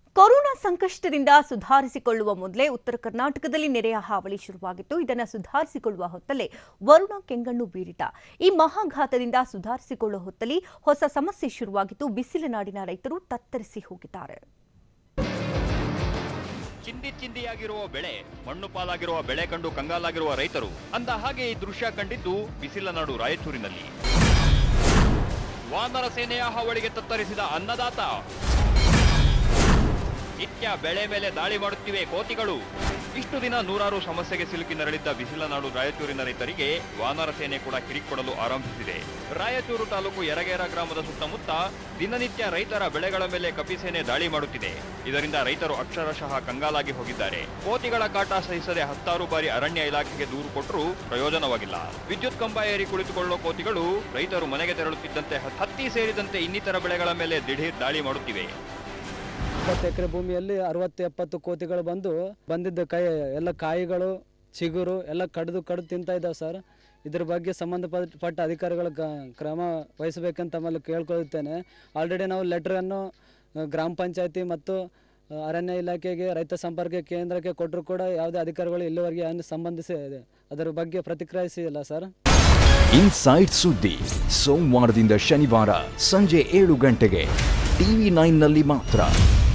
corona ಸಂಕಷ್ಟದಿಂದ ಸುಧಾರಿಸಿಕೊಳ್ಳುವ ಮೊದಲೇ ಉತ್ತರ ಕರ್ನಾಟಕದಲ್ಲಿ ನೆರೆಯ ಹಾವಳಿ ಶುರುವಾಗಿತ್ತು ಇದನ್ನು ಸುಧಾರಿಸಿಕೊಳ್ಳುವ ಹೊತ್ತಲ್ಲೇ ವರುಣ ಕೆಂಗಣ್ಣು ಬೀರಿದ ಈ ಮಹಾಘಾತದಿಂದ ಸುಧಾರಿಸಿಕೊಳ್ಳುವ ಹೊತ್ತಲ್ಲಿ ಹೊಸ ಸಮಸ್ಯೆ ಶುರುವಾಗಿದ್ದು ಬಿಸಿಲ ನಾಡಿನ ರೈತರು ತತ್ತರಿಸಿ ಹೋಗಿದ್ದಾರೆ ಚಿಂದಿ ಚಿಂದಿಯಾಗಿರುವ ಬೆಳೆ ಮಣ್ಣು ಪಾಲಾಗಿರುವ ಬೆಳೆ ಕಂಡು ಕಂಗಾಲಾಗಿರುವ ರೈತರು ಅಂದ ಹಾಗೆ ಈ ದೃಶ್ಯ ಕಂಡಿದ್ದು ಬಿಸಿಲ ನಾಡು ರಾಯಚೂರಿನಲ್ಲಿ ವಾನರ ಸೇನೆಯ ಹಾವಳಿಗೆ ತತ್ತರಿಸಿದ ಅನ್ನದಾತ ನಿತ್ಯ ಬೆಳೆ ಮೇಲೆ ದಾಳಿ ಮಾಡುತ್ತಿವೆ ಕೋತಿಗಳು ಇಷ್ಟು ದಿನ ನೂರಾರು ಸಮಸ್ಯೆಗೆ ಸಿಲುಕಿ ನರಳಿದ್ದ ಬಿಸಿಲನಾಡು ರಾಯಚೂರಿನ ರೈತರಿಗೆ ವಾನರ ಸೇನೆ ಕೂಡ ಕಿರಿಕೊಡಲು ಆರಂಭಿಸಿದೆ ರಾಯಚೂರು ತಾಲೂಕು ಯರಗೇರ ಗ್ರಾಮದ ಸುತ್ತಮುತ್ತ ದಿನನಿತ್ಯ ರೈತರ ಬೆಳೆಗಳ ಮೇಲೆ ಕಪಿಸೇನೆ ದಾಳಿ ಮಾಡುತ್ತಿದೆ ಇದರಿಂದ ರೈತರು ಅಕ್ಷರಶಃ ಕಂಗಾಲಾಗಿ ಹೋಗಿದ್ದಾರೆ ಕೋತಿಗಳ ಕಾಟ ಸಹಿಸದೆ ಹತ್ತಾರು ಬಾರಿ ಅರಣ್ಯ ಇಲಾಖೆಗೆ ದೂರು ಕೊಟ್ಟರೂ ಪ್ರಯೋಜನವಾಗಿಲ್ಲ ವಿದ್ಯುತ್ ಕಂಬ ಏರಿ ಕುಳಿತುಕೊಳ್ಳೋ ಕೋತಿಗಳು ರೈತರು ಮನೆಗೆ ತೆರಳುತ್ತಿದ್ದಂತೆ ಹತ್ತಿ ಸೇರಿದಂತೆ ಇನ್ನಿತರ ಬೆಳೆಗಳ ಮೇಲೆ ದಿಢೀರ್ ದಾಳಿ ಮಾಡುತ್ತಿವೆ ಇಪ್ಪತ್ತು ಎಕರೆ ಭೂಮಿಯಲ್ಲಿ ಅರವತ್ತು ಎಪ್ಪತ್ತು ಕೋತಿಗಳು ಬಂದು ಬಂದಿದ್ದ ಕಾಯಿ ಎಲ್ಲ ಕಾಯಿಗಳು ಚಿಗುರು ಎಲ್ಲ ಕಡ್ದು ಕಡ್ದು ತಿಂತಾ ಇದ್ದಾವೆ ಸರ್ ಇದ್ರ ಬಗ್ಗೆ ಸಂಬಂಧಪಟ್ಟ ಅಧಿಕಾರಿಗಳು ಗ- ಕ್ರಮ ವಹಿಸಬೇಕಂತ ಆಮೇಲೆ ಕೇಳ್ಕೊಳ್ತೇನೆ ಆಲ್ರೆಡಿ ನಾವು ಲೆಟ್ರನ್ನು ಗ್ರಾಮ ಪಂಚಾಯತಿ ಮತ್ತು ಆ, ಅರಣ್ಯ ಇಲಾಖೆಗೆ ರೈತ ಸಂಪರ್ಕ ಕೇಂದ್ರಕ್ಕೆ ಕೊಟ್ಟರು ಕೂಡ ಯಾವುದೇ ಅಧಿಕಾರಿಗಳು ಇಲ್ಲಿವರೆಗೆ ಏನು ಸಂಬಂಧಿಸಿ ಅದರ ಬಗ್ಗೆ ಪ್ರತಿಕ್ರಿಯಿಸಿಲ್ಲ ಸರ್ ಇನ್ಸೈಡ್ ಸುದ್ದಿ ಸೋಮವಾರದಿಂದ ಶನಿವಾರ ಸಂಜೆ ಏಳು ಗಂಟೆಗೆ ಟಿವಿ ನೈನ್ನಲ್ಲಿ ಮಾತ್ರ